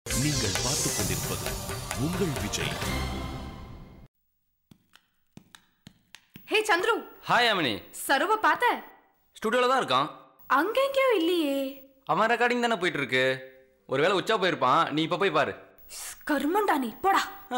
நீங்கள் பார்த்துக் கொண்டிருப்பது உங்கள் விஜய் ஹே சந்துரு ஹாய் அமினி சருவ பார்த்த ஸ்டுடியோவில் தான் இருக்கான் அங்கெங்கயோ இல்லையே அவன் ரெக்கார்டிங் தானே போயிட்டு இருக்கு ஒருவேளை உச்சா போயிருப்பான் நீ இப்போ போய் பாரு கருமண்டா நீ போடா ஆ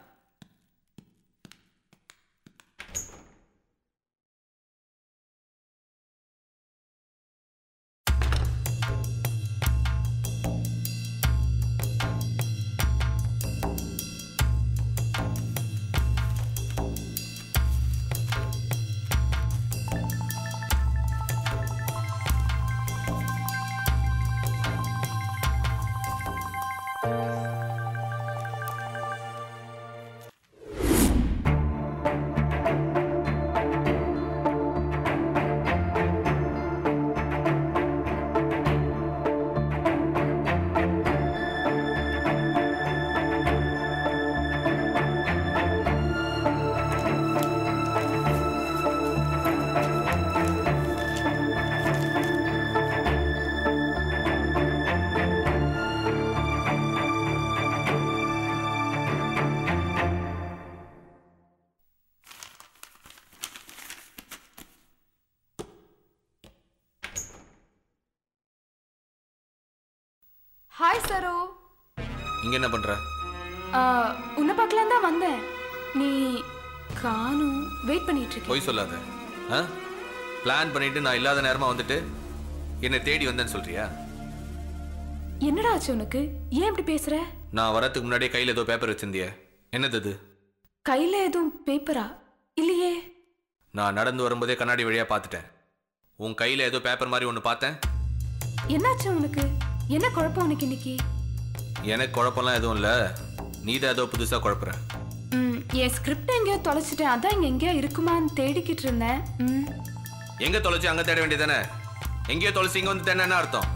ஹாய் சரு இங்க என்ன பண்ற ஆ, உன்னை பார்க்கலாம் தான் வந்தேன் நீ காணும் வெயிட் பண்ணிட்டு இருக்கேன் பொய் சொல்லாத ஆ பிளான் பண்ணிட்டு நான் இல்லாத நேரமா வந்துட்டு என்னை தேடி வந்தேன்னு சொல்றியா என்னடா ஆச்சு உனக்கு ஏன் இப்படி பேசுற நான் வரதுக்கு முன்னாடியே கையில் ஏதோ பேப்பர் வச்சிருந்தியே என்னது அது கையில எதுவும் பேப்பரா இல்லையே நான் நடந்து வரும்போதே கண்ணாடி வழியா பார்த்துட்டேன் உன் கையில ஏதோ பேப்பர் மாதிரி ஒன்று பார்த்தேன் என்னாச்சு உனக்கு என்ன குழப்பம் உனக்கு இன்னைக்கு எனக்கு குழப்பம்லாம் எதுவும் இல்லை நீ தான் ஏதோ புதுசாக குழப்புற ம், என் ஸ்கிரிப்ட் எங்கேயோ தொலைச்சிட்டேன் அதான் இங்க எங்கேயோ இருக்குமான்னு தேடிக்கிட்டு இருந்தேன் ம், எங்க தொலைச்சு அங்க தேட வேண்டியதானே எங்கேயோ தொலைச்சு இங்க வந்து தேட என்ன அர்த்தம்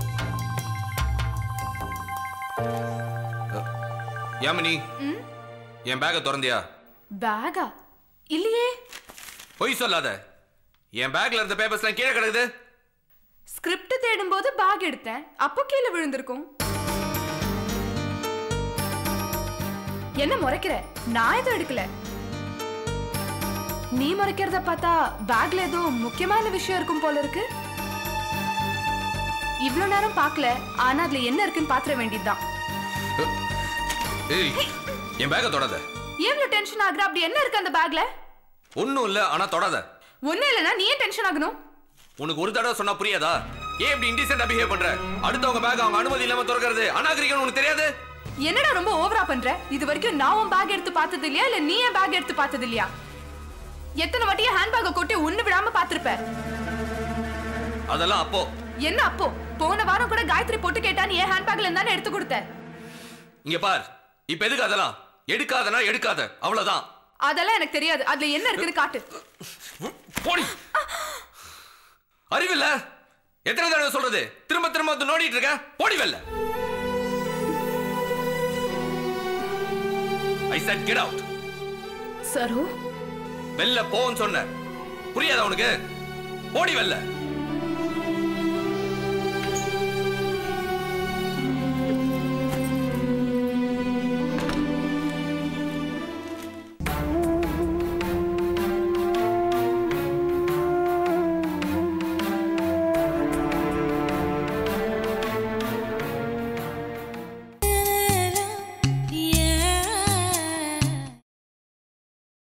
அ, யாமினி ம், என் பேக்கை திறந்தியா பேகா இல்லையே பொய் சொல்லாத என் பேக்ல இருந்த பேப்பர்ஸ்லாம் கீழே கிடக்குது ஸ்கிரிப்ட் தேடும்போது பேக் எடுத்தேன் அப்போ கீழே விழுந்திருக்கும் என்ன முறைக்கிற நான் எதுவும் எடுக்கல நீ முறைக்கிறத பார்த்தா பேக்ல ஏதோ முக்கியமான விஷயம் இருக்கும் போல இருக்கு இவ்வளவு நேரம் பார்க்கல ஆனா அதுல என்ன இருக்குன்னு பாத்திர வேண்டியதுதான் ஏய் என் பேக்கை தொடாத எவ்வளவு டென்ஷன் ஆகுற அப்படி என்ன இருக்கு அந்த பேக்ல ஒன்றும் இல்லை ஆனா தொடாத ஒண்ணும் இல்லைன்னா நீ ஏன் டென்ஷன் ஆகணும் உனக்கு ஒரு தடவை சொன்னா புரியாதா ஏன் இப்படி இன்டிசென்டா பிஹேவ் பண்ற அடுத்தவங்க பேக் அவங்க அனுமதி இல்லாம திறக்கிறது அநாகரிகம் உனக்கு தெரியாது என்னடா ரொம்ப ஓவரா பண்ற இது வரைக்கும் நான் உன் பேக் எடுத்து பார்த்தது இல்லையா இல்ல நீ என் பேக் எடுத்து பார்த்தது இல்லையா எத்தனை வாட்டியா ஹேண்ட்பேக்கை கொட்டி ஒண்ணு விடாம பார்த்திருப்ப அதெல்லாம் அப்போ என்ன அப்போ போன வாரம் கூட காயத்ரி போட்டு கேட்டா நீ என் ஹேண்ட்பேக்ல இருந்தானே எடுத்து கொடுத்த இங்க பார் இப்ப எதுக்கு அதெல்லாம் எடுக்காதனா எடுக்காத அவ்வளவுதான் அதெல்லாம் எனக்கு தெரியாது அதுல என்ன இருக்குன்னு காட்டு போடி அறிவில்ல எத்தனை தடவை சொல்றது திரும்ப திரும்ப வந்து நோண்டிட்டு இருக்க போடி வெல்ல ஐ said get out சரு வெளில போன்னு சொன்ன புரியாதா உனக்கு போடி வெல்ல